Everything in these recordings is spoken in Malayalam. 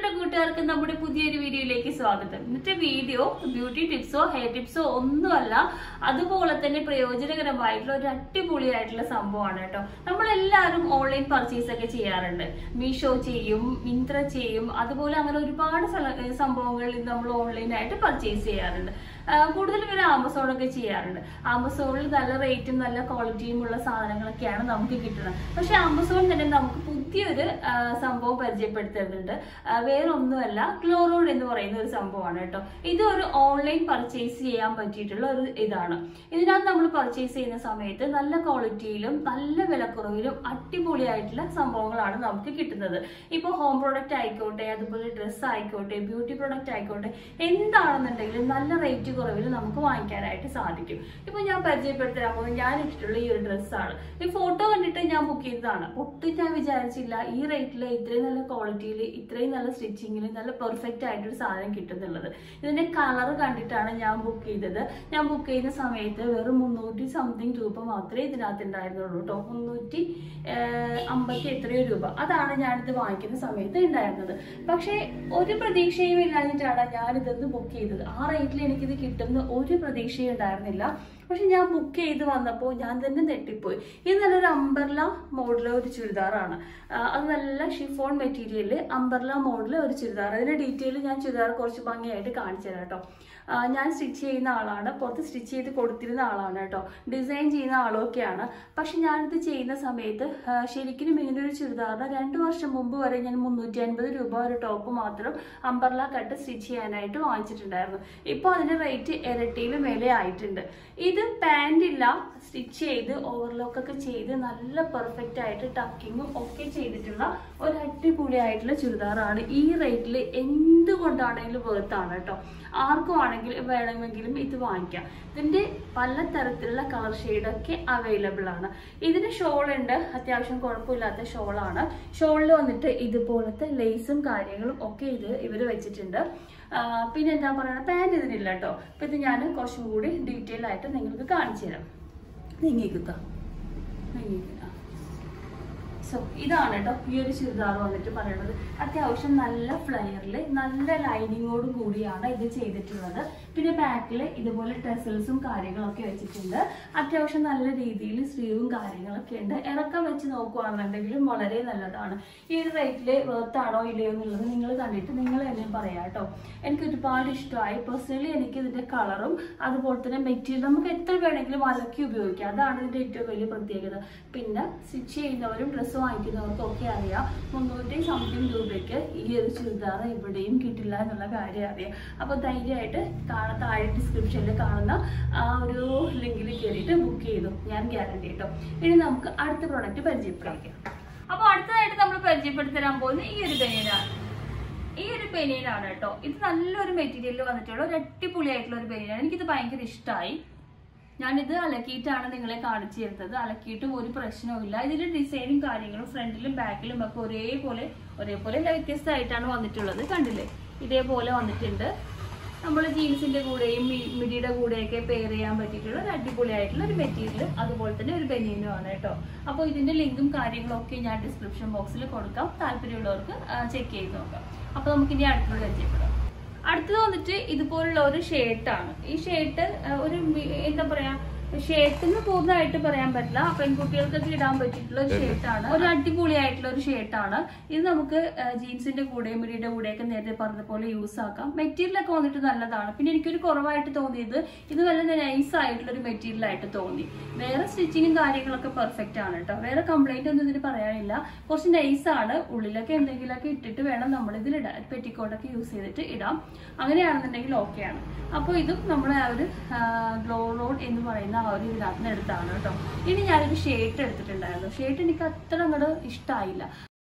കൂട്ടുകാർക്ക് നമ്മുടെ പുതിയൊരു വീഡിയോയിലേക്ക് സ്വാഗതം ഇന്നത്തെ വീഡിയോ ബ്യൂട്ടി ടിപ്സോ ഹെയർ ടിപ്സോ ഒന്നുമല്ല അതുപോലെ തന്നെ പ്രയോജനകരമായിട്ടുള്ള ഒരു അടിപൊളിയായിട്ടുള്ള സംഭവമാണ് കേട്ടോ നമ്മളെല്ലാവരും ഓൺലൈൻ പർച്ചേസ് ഒക്കെ ചെയ്യാറുണ്ട് മീഷോ ചെയ്യും മിന്ത്ര ചെയ്യും അതുപോലെ അങ്ങനെ ഒരുപാട് സ്ഥല- സംഭവങ്ങളിൽ നമ്മൾ ഓൺലൈനായിട്ട് പർച്ചേസ് ചെയ്യാറുണ്ട് ആ, കൂടുതലും ഇവർ ആമസോണൊക്കെ ചെയ്യാറുണ്ട് ആമസോണിൽ നല്ല റേറ്റും നല്ല ക്വാളിറ്റിയും ഉള്ള സാധനങ്ങളൊക്കെയാണ് നമുക്ക് കിട്ടുന്നത് പക്ഷെ ആമസോൺ തന്നെ നമുക്ക് പുതിയൊരു ആ, സംഭവം പരിചയപ്പെടുത്തുന്നുണ്ട് ആ, വേറെ ഒന്നുമല്ല ക്ലോറോഡ് എന്ന് പറയുന്ന ഒരു സംഭവമാണ് കേട്ടോ ഇത് ഒരു ഓൺലൈൻ പർച്ചേസ് ചെയ്യാൻ പറ്റിയിട്ടുള്ള ഒരു ഇതാണ് ഇതിനകത്ത് നമ്മൾ പർച്ചേസ് ചെയ്യുന്ന സമയത്ത് നല്ല ക്വാളിറ്റിയിലും നല്ല വിലക്കുറവിലും അടിപൊളിയായിട്ടുള്ള സംഭവങ്ങളാണ് നമുക്ക് കിട്ടുന്നത് ഇപ്പോൾ ഹോം പ്രോഡക്റ്റ് ആയിക്കോട്ടെ അതുപോലെ ഡ്രസ്സ് ആയിക്കോട്ടെ ബ്യൂട്ടി പ്രോഡക്റ്റ് ആയിക്കോട്ടെ എന്താണെന്നുണ്ടെങ്കിലും നല്ല റേറ്റ് കുറവിൽ നമുക്ക് വാങ്ങിക്കാനായിട്ട് സാധിക്കും ഇപ്പോൾ ഞാൻ പരിചയപ്പെടുത്തരാൻ പോകുന്നത് ഞാൻ ഇട്ടിട്ടുള്ള ഈ ഒരു ഡ്രസ്സാണ് ഈ ഫോട്ടോ കണ്ടിട്ട് ഞാൻ ബുക്ക് ചെയ്തതാണ് ഒട്ടും ഞാൻ വിചാരിച്ചില്ല ഈ റേറ്റിൽ ഇത്രയും നല്ല ക്വാളിറ്റിയിൽ ഇത്രയും നല്ല സ്റ്റിച്ചിങ്ങിൽ നല്ല പെർഫെക്റ്റ് ആയിട്ടൊരു സാധനം കിട്ടുന്നുള്ളത് ഇതിന്റെ കളർ കണ്ടിട്ടാണ് ഞാൻ ബുക്ക് ചെയ്തത് ഞാൻ ബുക്ക് ചെയ്യുന്ന സമയത്ത് വെറും മുന്നൂറ്റി സംതിങ് രൂപ മാത്രമേ ഇതിനകത്ത് ഉണ്ടായിരുന്നുള്ളൂ കേട്ടോ മുന്നൂറ്റി അമ്പത്തി എത്രയോ രൂപ അതാണ് ഞാനിത് വാങ്ങിക്കുന്ന സമയത്ത് ഉണ്ടായിരുന്നത് പക്ഷേ ഒരു പ്രതീക്ഷയും ഇല്ലാഞ്ഞിട്ടാണ് ഞാനിതൊന്ന് ബുക്ക് ചെയ്തത് ആ റേറ്റിൽ എനിക്കിത് കിട്ടുന്ന ഒരു പ്രതീക്ഷയും ഉണ്ടായിരുന്നില്ല പക്ഷെ ഞാൻ ബുക്ക് ചെയ്ത് വന്നപ്പോൾ ഞാൻ തന്നെ നെട്ടിപ്പോയി ഇത് നല്ലൊരു അംബർല മോഡല് ഒരു ചുരിദാറാണ് ആ, അത് നല്ല ഷിഫോൺ മെറ്റീരിയലിൽ അംബർല മോഡല് ഒരു ചുരിദാർ അതിന്റെ ഡീറ്റെയിൽ ഞാൻ ചുരിദാർ കുറച്ച് ഭംഗിയായിട്ട് കാണിച്ചു തരാം കേട്ടോ ആ, ഞാൻ സ്റ്റിച്ച് ചെയ്യുന്ന ആളാണ് പുറത്ത് സ്റ്റിച്ച് ചെയ്ത് കൊടുത്തിരുന്ന ആളാണ് കേട്ടോ ഡിസൈൻ ചെയ്യുന്ന ആളൊക്കെയാണ് പക്ഷെ ഞാനിത് ചെയ്യുന്ന സമയത്ത് ആ, ശരിക്കും ഇങ്ങനെ ഒരു ചുരിദാറിന് രണ്ട് വർഷം മുമ്പ് വരെ ഞാൻ മുന്നൂറ്റി അൻപത് രൂപ ഒരു ടോപ്പ് മാത്രം അംബർല കട്ട് സ്റ്റിച്ച് ചെയ്യാനായിട്ട് വാങ്ങിച്ചിട്ടുണ്ടായിരുന്നു ഇപ്പോൾ അതിന്റെ റേറ്റ് ഇരട്ടിയിൽ മേലെ ആയിട്ടുണ്ട് ഇത് പാൻ്റ് ഇല്ല സ്റ്റിച്ച് ചെയ്ത് ഓവർലോക്ക് ഒക്കെ ചെയ്ത് നല്ല പെർഫെക്റ്റ് ആയിട്ട് ടക്കിങ്ങും ഒക്കെ ചെയ്തിട്ടുള്ള ഒരു അടിപൊളിയായിട്ടുള്ള ചുരിദാറാണ് ഈ റേറ്റിൽ എന്തുകൊണ്ടാണെങ്കിലും വേർത്താണ് കേട്ടോ ആർക്കും ആണെങ്കിലും വേണമെങ്കിലും ഇത് വാങ്ങിക്കാം ഇതിന്റെ പല തരത്തിലുള്ള കളർ ഷെയ്ഡൊക്കെ അവൈലബിൾ ആണ് ഇതിന് ഷോൾ ഉണ്ട് അത്യാവശ്യം കുഴപ്പമില്ലാത്ത ഷോളാണ് ഷോളിൽ വന്നിട്ട് ഇതുപോലത്തെ ലേസും കാര്യങ്ങളും ഒക്കെ ഇത് ഇവർ വെച്ചിട്ടുണ്ട് ആ, പിന്നെ എന്താ പറയുക പാൻറ് ഇതിനില്ല കേട്ടോ അപ്പൊ ഇത് ഞാൻ കുറച്ചും കൂടി ഡീറ്റെയിൽ ആയിട്ട് നിങ്ങൾക്ക് കാണിച്ചു തരാം നീങ്ങിക്കുക നീങ്ങിക്കുക സോ ഇതാണ് കേട്ടോ ഈ ഒരു ചുരിദാർ വന്നിട്ട് പറയുന്നത് അത്യാവശ്യം നല്ല ഫ്ലയറിൽ നല്ല ലൈനിങ്ങോട് കൂടിയാണ് ഇത് ചെയ്തിട്ടുള്ളത് പിന്നെ ബാക്കിൽ ഇതുപോലെ ടെസൽസും കാര്യങ്ങളൊക്കെ വെച്ചിട്ടുണ്ട് അത്യാവശ്യം നല്ല രീതിയിൽ സ്ലീവും കാര്യങ്ങളൊക്കെ ഉണ്ട് ഇറക്കം വെച്ച് നോക്കുകയാണെന്നുണ്ടെങ്കിലും വളരെ നല്ലതാണ് ഈ ഒരു റേറ്റിൽ വേർത്താണോ ഇല്ലയോ എന്നുള്ളത് നിങ്ങൾ കണ്ടിട്ട് നിങ്ങൾ എന്നെ പറയാം കേട്ടോ എനിക്ക് ഒരുപാട് ഇഷ്ടമായി പേഴ്സണലി എനിക്ക് ഇതിന്റെ കളറും അതുപോലെ തന്നെ മെറ്റീരിയൽ നമുക്ക് എത്ര വേണമെങ്കിലും അലക്കി ഉപയോഗിക്കാം അതാണ് ഇതിന്റെ ഏറ്റവും വലിയ പ്രത്യേകത പിന്നെ സ്റ്റിച്ച് ചെയ്യുന്നവരും ഡ്രസ്സ് വാങ്ങിക്കുന്നവർക്കും ഒക്കെ അറിയാം മുന്നൂറ്റി സംതിങ് രൂപയ്ക്ക് ഈ ഒരു ചുരിദാർ എവിടെയും കിട്ടില്ല എന്നുള്ള കാര്യം അറിയാം അപ്പോൾ ധൈര്യമായിട്ട് കാണാൻ താഴെ ഡിസ്ക്രിപ്ഷനിൽ കാണുന്ന ആ ഒരു ലിങ്കിൽ കയറിയിട്ട് ബുക്ക് ചെയ്തു ഞാൻ ഗ്യാരണ്ടി കേട്ടോ ഇനി നമുക്ക് അടുത്ത പ്രോഡക്റ്റ് പരിചയപ്പെടാം അപ്പോൾ അടുത്തതായിട്ട് നമ്മൾ പരിചയപ്പെടുത്തരാൻ പോകുന്നത് ഈ ഒരു ബനിയനാണ് ഈ ഒരു ബനിയനാണ് കേട്ടോ ഇത് നല്ലൊരു മെറ്റീരിയലിൽ വന്നിട്ടുള്ള ഒരു അടിപൊളിയായിട്ടുള്ള ഒരു ബനിയനാണ് എനിക്കിത് ഭയങ്കര ഇഷ്ടമായി ഞാനിത് അലക്കിയിട്ടാണ് നിങ്ങളെ കാണിച്ചു തരുന്നത് അലക്കിയിട്ടും ഒരു പ്രശ്നവുമില്ല ഇതിന്റെ ഡിസൈനും കാര്യങ്ങളും ഫ്രണ്ടിലും ബാക്കിലും ഒക്കെ ഒരേപോലെ ഒരേപോലെ അല്ല വ്യത്യസ്തമായിട്ടാണ് വന്നിട്ടുള്ളത് കണ്ടില്ലേ ഇതേപോലെ വന്നിട്ടുണ്ട് നമ്മൾ ജീൻസിന്റെ കൂടെയും മി- മിഡിയുടെ കൂടെയൊക്കെ പെയർ ചെയ്യാൻ പറ്റിയിട്ടുള്ള ഒരു അടിപൊളിയായിട്ടുള്ള ഒരു മെറ്റീരിയൽ അതുപോലെ തന്നെ ഒരു ബനിയനും ആണ് കേട്ടോ അപ്പോൾ ഇതിന്റെ ലിങ്കും കാര്യങ്ങളും ഒക്കെ ഞാൻ ഡിസ്ക്രിപ്ഷൻ ബോക്സിൽ കൊടുക്കാം താല്പര്യമുള്ളവർക്ക് ചെക്ക് ചെയ്ത് നോക്കാം അപ്പോൾ നമുക്ക് ഇനി അടുത്തത് പരിചയപ്പെടാം അടുത്തത് വന്നിട്ട് ഇതുപോലുള്ള ഒരു ഷർട്ടാണ് ഈ ഷർട്ട് ഒരു മി- എന്താ പറയാ ഷർട്ട് എന്ന് പൂർണ്ണമായിട്ട് പറയാൻ പറ്റില്ല പെൺകുട്ടികൾക്കൊക്കെ ഇടാൻ പറ്റിയിട്ടുള്ള ഒരു ഷർട്ടാണ് ഒരു അടിപൊളിയായിട്ടുള്ള ഒരു ഷർട്ടാണ് ഇത് നമുക്ക് ജീൻസിന്റെ കൂടെയും മിഡിയുടെ കൂടെയൊക്കെ നേരത്തെ പറഞ്ഞ പോലെ യൂസ് ആക്കാം മെറ്റീരിയൽ ഒക്കെ വന്നിട്ട് നല്ലതാണ് പിന്നെ എനിക്കൊരു കുറവായിട്ട് തോന്നിയത് ഇത് നല്ല നൈസ് ആയിട്ടുള്ള ഒരു മെറ്റീരിയൽ ആയിട്ട് തോന്നി വേറെ സ്റ്റിച്ചിങ്ങും കാര്യങ്ങളൊക്കെ പെർഫെക്റ്റ് ആണ് കേട്ടോ വേറെ കംപ്ലൈന്റ് ഒന്നും ഇതിന് പറയാനില്ല കുറച്ച് നൈസ് ആണ് ഉള്ളിലൊക്കെ എന്തെങ്കിലുമൊക്കെ ഇട്ടിട്ട് വേണം നമ്മൾ ഇതിലിടാൻ പെറ്റിക്കോട്ടൊക്കെ യൂസ് ചെയ്തിട്ട് ഇടാം അങ്ങനെയാണെന്നുണ്ടെങ്കിൽ ഓക്കെയാണ് അപ്പോൾ ഇതും നമ്മുടെ ആ ഒരു ഗ്ലോ റോഡ് എന്ന് പറയുന്ന ആ ഒരു ഇതിനകത്ത് നിന്ന് എടുത്താണ് കേട്ടോ ഇനി ഞാനൊരു ഷേർട്ട് എടുത്തിട്ടുണ്ടായിരുന്നു ഷേർട്ട് എനിക്ക് അത്ര അങ്ങോട്ട് ഇഷ്ടമായില്ല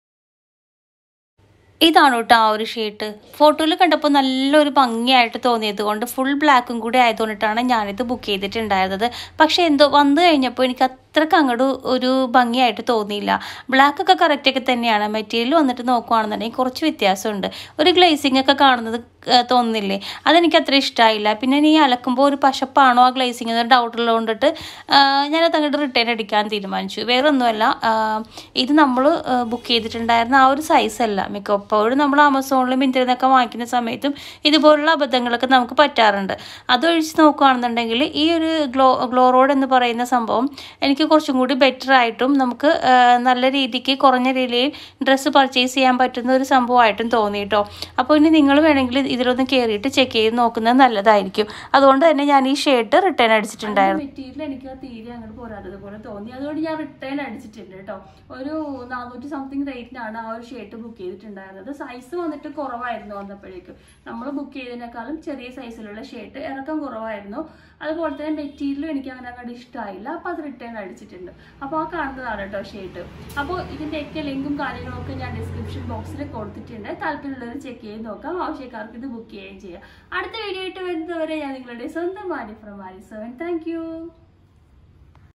ഇതാണ് കേട്ടോ ആ ഒരു ഷീട്ട് ഫോട്ടോയിൽ കണ്ടപ്പോൾ നല്ലൊരു ഭംഗിയായിട്ട് തോന്നിയത് കൊണ്ട് ഫുൾ ബ്ലാക്കും കൂടി ആയതുകൊണ്ടിട്ടാണ് ഞാനിത് ബുക്ക് ചെയ്തിട്ടുണ്ടായിരുന്നത് പക്ഷേ എന്തോ വന്നു കഴിഞ്ഞപ്പോൾ എനിക്ക് അത്ര ഇത്രക്ക് അങ്ങോട്ട് ഒരു ഭംഗിയായിട്ട് തോന്നിയില്ല ബ്ലാക്ക് ഒക്കെ കറക്റ്റ് ഒക്കെ തന്നെയാണ് മെറ്റീരിയൽ വന്നിട്ട് നോക്കുവാണെന്നുണ്ടെങ്കിൽ കുറച്ച് വ്യത്യാസമുണ്ട് ഒരു ഗ്ലേസിംഗ് ഒക്കെ കാണുന്നത് ആ, തോന്നുന്നില്ലേ അതെനിക്ക് അത്ര ഇഷ്ടമായില്ല പിന്നെ നീ അലക്കുമ്പോൾ ഒരു പശപ്പാണോ ആ ഗ്ലേസിംഗ് എന്നൊരു ഡൗട്ട് ഉള്ളതുകൊണ്ടിട്ട് ഞാനത് അങ്ങോട്ട് റിട്ടേൺ അടിക്കാൻ തീരുമാനിച്ചു വേറെ ഒന്നുമല്ല ആ, ഇത് നമ്മൾ ബുക്ക് ചെയ്തിട്ടുണ്ടായിരുന്ന ആ ഒരു സൈസ് അല്ല മിക്കപ്പോഴും നമ്മൾ ആമസോണിലും മിന്ത്രിന്നൊക്കെ വാങ്ങിക്കുന്ന സമയത്തും ഇതുപോലുള്ള അബദ്ധങ്ങളൊക്കെ നമുക്ക് പറ്റാറുണ്ട് അതൊഴിച്ച് നോക്കുകയാണെന്നുണ്ടെങ്കിൽ ഈ ഒരു ഗ്ലോ ഗ്ലോ റോഡ് എന്ന് പറയുന്ന സംഭവം എനിക്ക് കുറച്ചും കൂടി ബെറ്റർ ആയിട്ടും നമുക്ക് ആ, നല്ല രീതിക്ക് കുറഞ്ഞ രീതിയിൽ ഡ്രസ്സ് പർച്ചേസ് ചെയ്യാൻ പറ്റുന്ന ഒരു സംഭവമായിട്ടും തോന്നി കേട്ടോ അപ്പോൾ ഇനി നിങ്ങൾ വേണമെങ്കിൽ ഇതിലൊന്ന് കയറിയിട്ട് ചെക്ക് ചെയ്ത് നോക്കുന്നത് നല്ലതായിരിക്കും അതുകൊണ്ട് തന്നെ ഞാൻ ഈ ഷർട്ട് റിട്ടേൺ അടിച്ചിട്ടുണ്ടായിരുന്നു മെറ്റീരിയൽ എനിക്ക് തീരെ അങ്ങോട്ട് പോരാത്തത് പോലെ തോന്നി അതുകൊണ്ട് ഞാൻ റിട്ടേൺ അടിച്ചിട്ടുണ്ട് കേട്ടോ ഒരു നാനൂറ്റി സംതിങ് റേറ്റിനാണ് ആ ഒരു ഷർട്ട് ബുക്ക് ചെയ്തിട്ടുണ്ടായിരുന്നത് സൈസ് വന്നിട്ട് കുറവായിരുന്നു വന്നപ്പോഴേക്കും നമ്മൾ ബുക്ക് ചെയ്തതിനേക്കാളും ചെറിയ സൈസിലുള്ള ഷർട്ട് ഇറക്കം കുറവായിരുന്നു അതുപോലെ തന്നെ മെറ്റീരിയലും എനിക്ക് അങ്ങനെ അങ്ങോട്ട് ഇഷ്ടമായില്ല അപ്പോൾ അത് റിട്ടേൺ അടിച്ചിട്ടുണ്ട് അപ്പോൾ ആ കാണുന്നതാണ് കേട്ടോ ഷർട്ട് അപ്പോൾ ഇതിൻ്റെയൊക്കെ ലിങ്കും കാര്യങ്ങളൊക്കെ ഞാൻ ഡിസ്ക്രിപ്ഷൻ ബോക്സിൽ കൊടുത്തിട്ടുണ്ട് താല്പര്യമുള്ളവർ ചെക്ക് ചെയ്ത് നോക്കാം ആവശ്യക്കാർക്ക് ഇത് ബുക്ക് ചെയ്യുകയും ചെയ്യാം അടുത്ത വീഡിയോ ആയിട്ട് വരുന്നവരെ ഞാൻ നിങ്ങളുടെ സ്വന്തം Mari from Mari seven thank